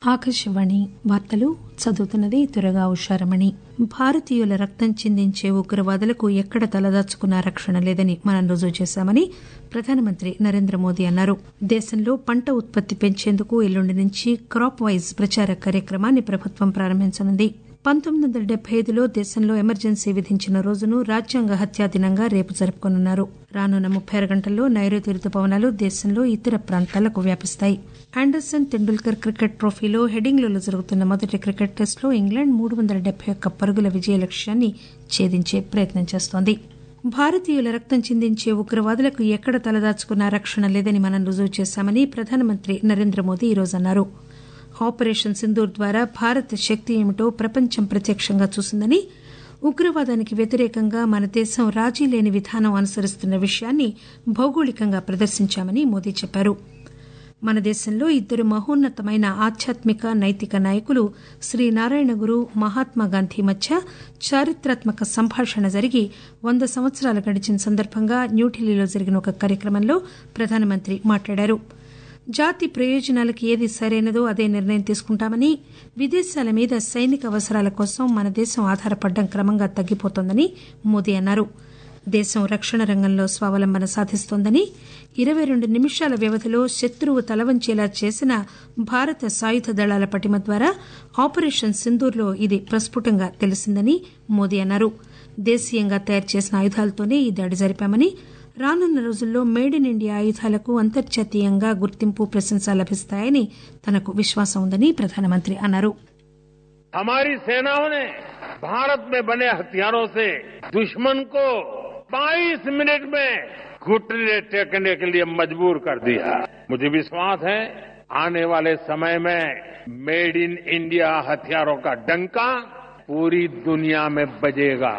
ఆకాశవాణి వార్తలు చదువుతున్నది తురగా ఉషారమణి భారతీయుల రక్తం చిందించే ఉగ్రవాదులకు ఎక్కడ తలదాచుకున్నా రక్షణ లేదని మనం రుజువు చేశామని ప్రధానమంత్రి నరేంద్ర మోదీ అన్నారు దేశంలో పంట ఉత్పత్తి పెంచేందుకు ఎల్లుండి నుంచి క్రాప్ వైజ్ ప్రచార కార్యక్రమాన్ని ప్రభుత్వం ప్రారంభించనుంది పంతొమ్మిది వందల డెబ్బై ఐదులో దేశంలో ఎమర్జెన్సీ విధించిన రోజును రాజ్యాంగ హత్యా దినంగా రేపు జరుపుకోనున్నారు రానున్న ముప్పై ఆరు గంటల్లో నైరుతి రుతుపవనాలు దేశంలో ఇతర ప్రాంతాలకు వ్యాపిస్తాయి ఆండర్సన్ తెండూల్కర్ క్రికెట్ ట్రోఫీలో హెడింగ్లలో జరుగుతున్న మొదటి క్రికెట్ టెస్టులో ఇంగ్లాండ్ మూడు వందల డెబ్బై ఒక్క పరుగుల విజయ లక్ష్యాన్ని ఛేదించే ప్రయత్నం చేస్తోంది భారతీయుల రక్తం చిందించే ఉగ్రవాదులకు ఎక్కడ తలదాచుకున్నా రక్షణ లేదని మనం రుజువు చేశామని ప్రధానమంత్రి నరేంద్ర మోదీ ఈరోజు అన్నారు ఆపరేషన్ సింధూర్ ద్వారా భారత్ శక్తి ఏమిటో ప్రపంచం ప్రత్యక్షంగా చూసిందని ఉగ్రవాదానికి వ్యతిరేకంగా మన దేశం రాజీ లేని విధానం అనుసరిస్తున్న విషయాన్ని భౌగోళికంగా ప్రదర్శించామని మోదీ చెప్పారు మన దేశంలో ఇద్దరు మహోన్నతమైన ఆధ్యాత్మిక నైతిక నాయకులు శ్రీ నారాయణ గురు మహాత్మాగాంధీ మధ్య చారిత్రాత్మక సంభాషణ జరిగి వంద సంవత్సరాలు గడిచిన సందర్భంగా న్యూఢిల్లీలో జరిగిన ఒక కార్యక్రమంలో ప్రధానమంత్రి మాట్లాడారు జాతి ప్రయోజనాలకు ఏది సరైనదో అదే నిర్ణయం తీసుకుంటామని విదేశాల మీద సైనిక అవసరాల కోసం మన దేశం ఆధారపడడం క్రమంగా తగ్గిపోతోందని మోదీ అన్నారు దేశం రక్షణ రంగంలో స్వావలంబన సాధిస్తోందని ఇరవై రెండు నిమిషాల వ్యవధిలో శత్రువు తలవంచేలా చేసిన భారత సాయుధ దళాల పటిమ ద్వారా ఆపరేషన్ సింధూర్లో ఇది ప్రస్ఫుటంగా తెలిసిందని మోదీ అన్నారు దేశీయంగా తయారు చేసిన ఆయుధాలతోనే ఈ దాడి జరిపామని రానున్న రోజుల్లో మేడ్ ఇన్ ఇండియా ఆయుధాలకు అంతర్జాతీయంగా గుర్తింపు ప్రశంస లభిస్తాయని తనకు విశ్వాసం ఉందని ప్రధానమంత్రి అన్నారు हमारी सेनाओं ने भारत में बने हथियारों से दुश्मन को 22 मिनट में घुटने टेकने के लिए मजबूर कर दिया मुझे विश्वास है आने वाले समय में मेड इन इंडिया हथियारों का डंका पूरी दुनिया में बजेगा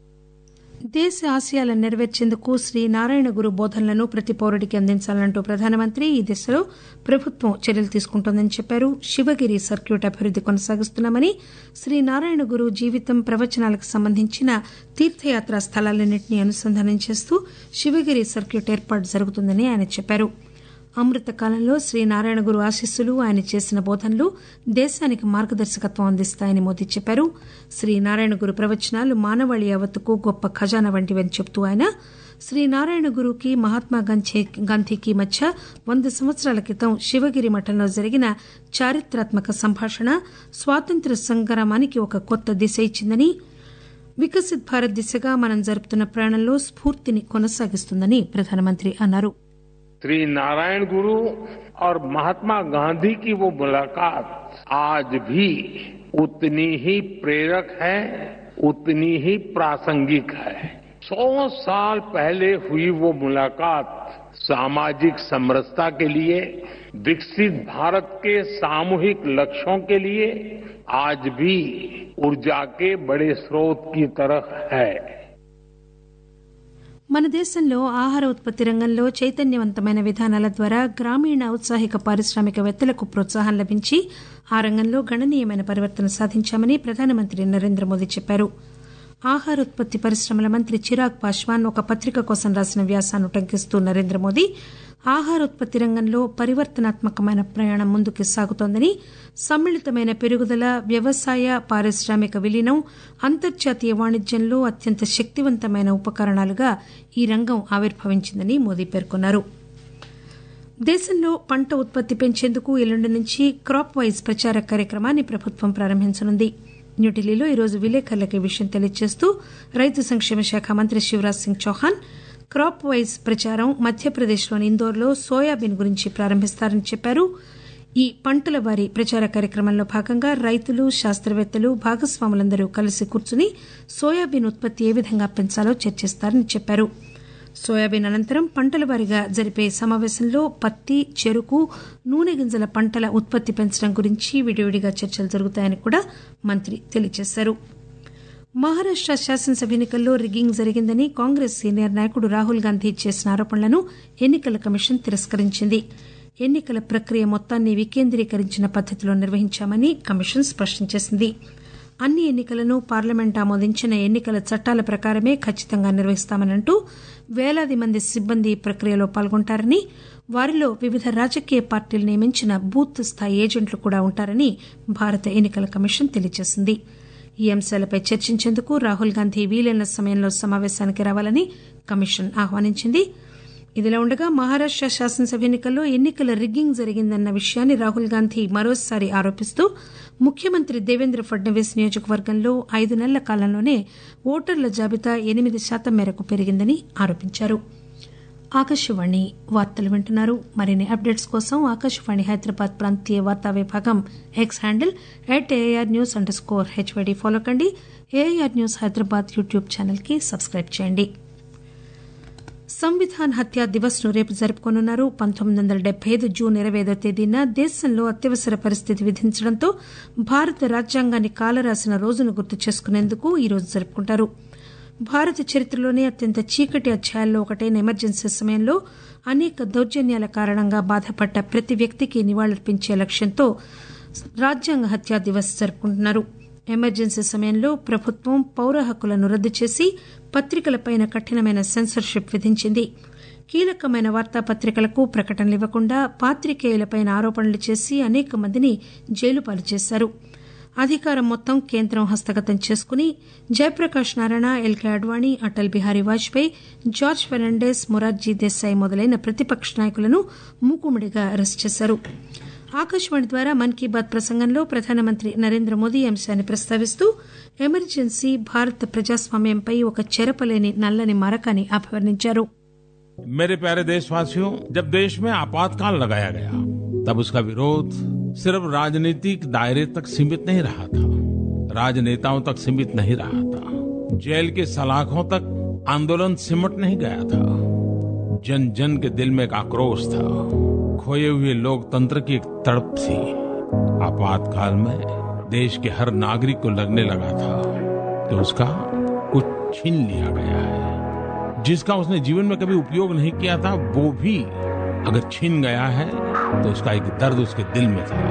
దేశ ఆశయాలను నెరవేర్చేందుకు శ్రీ నారాయణ గురు బోధనలను ప్రతి పౌరుడికి అందించాలంటూ ప్రధానమంత్రి ఈ దిశలో ప్రభుత్వం చర్యలు తీసుకుంటోందని చెప్పారు శివగిరి సర్క్యూట్ అభివృద్ది కొనసాగిస్తున్నామని శ్రీ నారాయణ గురు జీవితం ప్రవచనాలకు సంబంధించిన తీర్థయాత్రా స్థలాలన్నింటినీ అనుసంధానం చేస్తూ శివగిరి సర్క్యూట్ ఏర్పాటు జరుగుతుందని ఆయన చెప్పారు అమృత కాలంలో శ్రీ నారాయణ గురు ఆశీస్సులు ఆయన చేసిన బోధనలు దేశానికి మార్గదర్శకత్వం అందిస్తాయని మోదీ చెప్పారు శ్రీ నారాయణ గురు ప్రవచనాలు మానవాళి యావత్తుకు గొప్ప ఖజానా వంటివని చెబుతూ ఆయన శ్రీ నారాయణ గురుకి మహాత్మా గాంధీకి మధ్య వంద సంవత్సరాల క్రితం శివగిరి మఠంలో జరిగిన చారిత్రాత్మక సంభాషణ స్వాతంత్ర్య సంగ్రామానికి ఒక కొత్త దిశ ఇచ్చిందని వికసిత్ భారత్ దిశగా మనం జరుపుతున్న ప్రయాణంలో స్ఫూర్తిని కొనసాగిస్తుందని ప్రధానమంత్రి అన్నారు श्री नारायण गुरु और महात्मा गांधी की वो मुलाकात आज भी उतनी ही प्रेरक है उतनी ही प्रासंगिक है सौ साल पहले हुई वो मुलाकात सामाजिक समरसता के लिए विकसित भारत के सामूहिक लक्ष्यों के लिए आज भी ऊर्जा के बड़े स्रोत की तरह है మన దేశంలో ఆహార ఉత్పత్తి రంగంలో చైతన్యవంతమైన విధానాల ద్వారా గ్రామీణ ఔత్సాహిక పారిశ్రామికవేత్తలకు ప్రోత్సాహం లభించి ఆ రంగంలో గణనీయమైన పరివర్తన సాధించామని ప్రధానమంత్రి నరేంద్ర మోదీ చెప్పారు ఆహార ఉత్పత్తి పరిశ్రమల మంత్రి చిరాగ్ పాశ్వాన్ ఒక పత్రిక కోసం రాసిన వ్యాసాన్ని ఉటంకిస్తూ నరేంద్ర మోదీ ఆహార ఉత్పత్తి రంగంలో పరివర్తనాత్మకమైన ప్రయాణం ముందుకు సాగుతోందని సమ్మిళితమైన పెరుగుదల వ్యవసాయ పారిశ్రామిక విలీనం అంతర్జాతీయ వాణిజ్యంలో అత్యంత శక్తివంతమైన ఉపకరణాలుగా ఈ రంగం ఆవిర్భవించిందని మోదీ పేర్కొన్నారు దేశంలో పంట ఉత్పత్తి పెంచేందుకు ఎల్లుండి నుంచి క్రాప్ వైజ్ ప్రచార కార్యక్రమాన్ని ప్రభుత్వం ప్రారంభించనుంది న్యూఢిల్లీలో ఈరోజు విలేకరులకు ఈ విషయం తెలియజేస్తూ రైతు సంక్షేమ శాఖ మంత్రి శివరాజ్ సింగ్ చౌహాన్ క్రాప్ వైజ్ ప్రచారం మధ్యప్రదేశ్లోని ఇందోర్లో సోయాబీన్ గురించి ప్రారంభిస్తారని చెప్పారు ఈ పంటల వారి ప్రచార కార్యక్రమంలో భాగంగా రైతులు శాస్త్రవేత్తలు భాగస్వాములందరూ కలిసి కూర్చుని సోయాబీన్ ఉత్పత్తి ఏ విధంగా పెంచాలో చర్చిస్తారని చెప్పారు సోయాబీన్ అనంతరం పంటల వారీగా జరిపే సమావేశంలో పత్తి చెరుకు నూనె గింజల పంటల ఉత్పత్తి పెంచడం గురించి విడివిడిగా చర్చలు జరుగుతాయని కూడా మంత్రి తెలియజేశారు మహారాష్ట శాసనసభ ఎన్నికల్లో రిగ్గింగ్ జరిగిందని కాంగ్రెస్ సీనియర్ నాయకుడు రాహుల్ గాంధీ చేసిన ఆరోపణలను ఎన్నికల కమిషన్ తిరస్కరించింది ఎన్నికల ప్రక్రియ మొత్తాన్ని వికేంద్రీకరించిన పద్దతిలో నిర్వహించామని కమిషన్ స్పష్టం చేసింది అన్ని ఎన్నికలను పార్లమెంట్ ఆమోదించిన ఎన్నికల చట్టాల ప్రకారమే ఖచ్చితంగా నిర్వహిస్తామని అంటూ వేలాది మంది సిబ్బంది ఈ ప్రక్రియలో పాల్గొంటారని వారిలో వివిధ రాజకీయ పార్టీలు నియమించిన బూత్ స్థాయి ఏజెంట్లు కూడా ఉంటారని భారత ఎన్నికల కమిషన్ తెలియజేసింది ఈ అంశాలపై చర్చించేందుకు రాహుల్ గాంధీ వీలైన సమయంలో సమావేశానికి రావాలని కమిషన్ ఆహ్వానించింది ఇదిలా ఉండగా మహారాష్ట శాసనసభ ఎన్నికల్లో ఎన్నికల రిగ్గింగ్ జరిగిందన్న విషయాన్ని రాహుల్ గాంధీ మరోసారి ఆరోపిస్తూ ముఖ్యమంత్రి దేవేంద్ర ఫడ్నవీస్ నియోజకవర్గంలో ఐదు నెలల కాలంలోనే ఓటర్ల జాబితా ఎనిమిది శాతం మేరకు పెరిగిందని ఆరోపించారు ఆకాశవాణి వార్తలు వింటున్నారు మరిన్ని అప్డేట్స్ కోసం ఆకాశవాణి హైదరాబాద్ ప్రాంతీయ వార్తా విభాగం X handle at AR news underscore HYD follow కండి AR news Hyderabad YouTube channel కి సబ్స్క్రైబ్ చేయండి సంవిధాన్ హత్యా దివస్ ను రేపు జరుపుకోనున్నారు పంతొమ్మిది వందల డెబ్బై ఐదు జూన్ ఇరవై ఐదో తేదీన దేశంలో అత్యవసర పరిస్థితి విధించడంతో భారత రాజ్యాంగాన్ని కాలరాసిన రోజును గుర్తు చేసుకునేందుకు ఈ రోజు జరుపుకుంటారు భారత చరిత్రలోనే అత్యంత చీకటి అధ్యాయాల్లో ఒకటైన ఎమర్జెన్సీ సమయంలో అనేక దౌర్జన్యాల కారణంగా బాధపడ్డ ప్రతి వ్యక్తికి నివాళులర్పించే లక్ష్యంతో రాజ్యాంగ హత్యా దివస్ జరుపుకుంటున్నారు ఎమర్జెన్సీ సమయంలో ప్రభుత్వం పౌర హక్కులను రద్దు చేసి పత్రికలపైన కఠినమైన సెన్సర్షిప్ విధించింది కీలకమైన వార్తాపత్రికలకు ప్రకటనలు ఇవ్వకుండా పాత్రికేయులపైన ఆరోపణలు చేసి అనేక మందిని జైలు పాలు చేశారు అధికారం మొత్తం కేంద్రం హస్తగతం చేసుకుని జయప్రకాష్ నారాయణ ఎల్కే అడ్వాణి అటల్ బిహారీ వాజ్పేయి జార్జ్ ఫెర్నాండెస్ మొరార్జీ దేశాయ్ మొదలైన ప్రతిపక్ష నాయకులను మూకుమ్మడిగా అరెస్టు చేశారు ఆకాశవాణి ద్వారా మన్ కీ బాత్ ప్రసంగంలో ప్రధానమంత్రి నరేంద్ర మోదీ ఈ అంశాన్ని ప్రస్తావిస్తూ ఎమర్జెన్సీ భారత ప్రజాస్వామ్యంపై ఒక చెరపలేని నల్లని మరక అని అభివర్ణించారు मेरे प्यारे देशवासियों जब देश में आपातकाल लगाया गया तब उसका विरोध सिर्फ राजनीतिक दायरे तक सीमित नहीं रहा था राजनेताओं तक सीमित नहीं रहा था जेल के सलाखों तक आंदोलन सिमट नहीं गया था जन जन के दिल में एक आक्रोश था खोए हुए लोकतंत्र की एक तड़प थी आपातकाल में देश के हर नागरिक को लगने लगा था कि उसका कुछ छीन लिया गया है जिसका उसने जीवन में कभी उपयोग नहीं किया था वो भी अगर छीन गया है तो उसका एक दर्द उसके दिल में था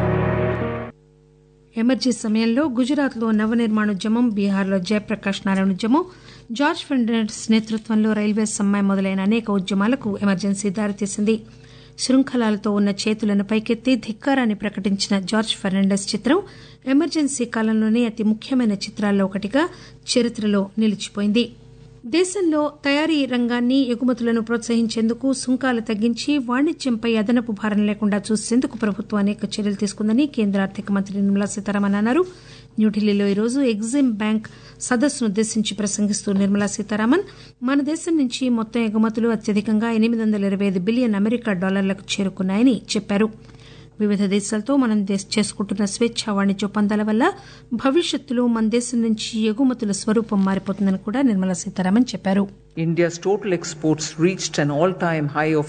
ఎమర్జీ సమయంలో గుజరాత్లో నవనిర్మాణోద్యమం బీహార్లో జయప్రకాష్ నారాయణ ఉద్యమం జార్జ్ ఫెర్నాండెస్ నేతృత్వంలో రైల్వే సమ్మాయి మొదలైన అనేక ఉద్యమాలకు ఎమర్జెన్సీ దారితీసింది శృంఖలాలతో ఉన్న చేతులను పైకెత్తి ధిక్కారాన్ని ప్రకటించిన జార్జ్ ఫెర్నాండెస్ చిత్రం ఎమర్జెన్సీ కాలంలోనే అతి ముఖ్యమైన చిత్రాల్లో ఒకటిగా చరిత్రలో నిలిచిపోయింది దేశంలో తయారీ రంగాన్ని ఎగుమతులను ప్రోత్సహించేందుకు సుంకాలు తగ్గించి వాణిజ్యంపై అదనపు భారం లేకుండా చూసేందుకు ప్రభుత్వం అనేక చర్యలు తీసుకుందని కేంద్ర ఆర్థిక మంత్రి నిర్మలా సీతారామన్ అన్నారు న్యూఢిల్లీలో ఈరోజు ఎగ్జిమ్ బ్యాంక్ సదస్సును ఉద్దేశించి ప్రసంగిస్తూ నిర్మలా సీతారామన్ మన దేశం నుంచి మొత్తం ఎగుమతులు అత్యధికంగా ఎనిమిది వందల ఇరవై ఐదు బిలియన్ అమెరికా డాలర్లకు చేరుకున్నాయని చెప్పారు వివిధ దేశాలతో మనం చేసుకుంటున్న స్వేచ్ఛా వాణిజ్య ఒప్పందాల వల్ల భవిష్యత్తులో మన దేశం నుంచి ఎగుమతుల స్వరూపం మారిపోతుందని కూడా నిర్మలా సీతారామన్ చెప్పారు India's total exports reached an all-time high of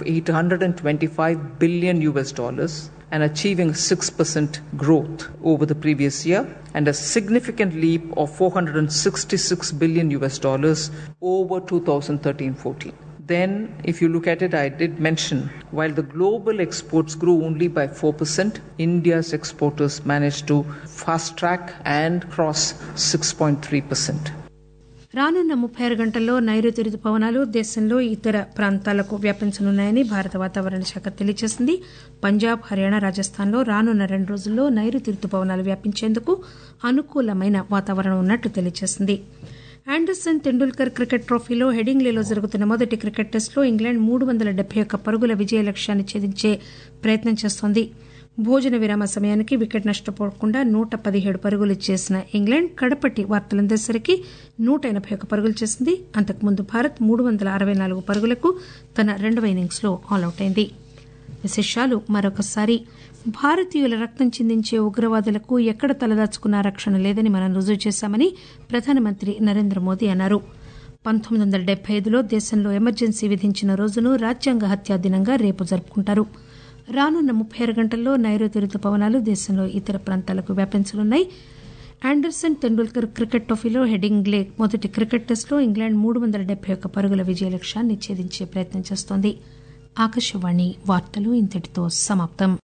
825 billion US dollars and achieving 6% growth over the previous year and a significant leap of 466 billion US dollars over 2013-14. Then, if you look at it, I did mention while the global exports grew only by 4%, India's exporters managed to fast track and cross 6.3%. రానున్న ముప్పై ఆరు గంటల్లో నైరుతి రుతుపవనాలు దేశంలో ఇతర ప్రాంతాలకు వ్యాపించనున్నాయని భారత వాతావరణ శాఖ తెలియజేసింది పంజాబ్ హర్యానా రాజస్థాన్లో రానున్న రెండు రోజుల్లో నైరుతి రుతుపవనాలు వ్యాపించేందుకు అనుకూలమైన వాతావరణం ఉన్నట్లు తెలియజేసింది ఆండర్సన్ తెండూల్కర్ క్రికెట్ ట్రోఫీలో హెడింగ్లీలో జరుగుతున్న మొదటి క్రికెట్ టెస్టులో ఇంగ్లాండ్ మూడు వందల డెబ్బై ఒక్క పరుగుల విజయ లక్ష్యాన్ని ఛేదించే ప్రయత్నం చేస్తోంది భోజన విరామ సమయానికి వికెట్ నష్టపోకుండా నూట పదిహేడు పరుగులు చేసిన ఇంగ్లాండ్ కడపటి వార్తలందేసరికి నూట ఎనబై ఒక్క పరుగులు చేసింది అంతకుముందు భారత్ మూడు వందల అరవై నాలుగు పరుగులకు తన రెండవ ఇన్నింగ్స్ లో ఆలౌట్ అయింది విశేషాలు మరొకసారి భారతీయుల రక్తం చిందించే ఉగ్రవాదులకు ఎక్కడ తలదాచుకున్నా రక్షణ లేదని మనం రుజువు చేశామని ప్రధానమంత్రి నరేంద్ర మోదీ అన్నారు పంతొమ్మిది వందల డెబ్బై ఐదులో దేశంలో ఎమర్జెన్సీ విధించిన రోజును రాజ్యాంగ హత్యా దినంగా రేపు జరుపుకుంటారు రానున్న ముప్పై ఆరు గంటల్లో నైరుతి రుతుపవనాలు దేశంలో ఇతర ప్రాంతాలకు వ్యాపించనున్నాయి ఆండర్సన్ తెండూల్కర్ క్రికెట్ ట్రోఫీలో హెడింగ్ లే మొదటి క్రికెట్ టెస్టులో ఇంగ్లాండ్ మూడు వందల డెబ్బై ఒక్క పరుగుల విజయ లక్ష్యాన్ని ఛేదించే ప్రయత్నం చేస్తోంది ఆకాశవాణి వార్తలు ఇంతటితో సమాప్తం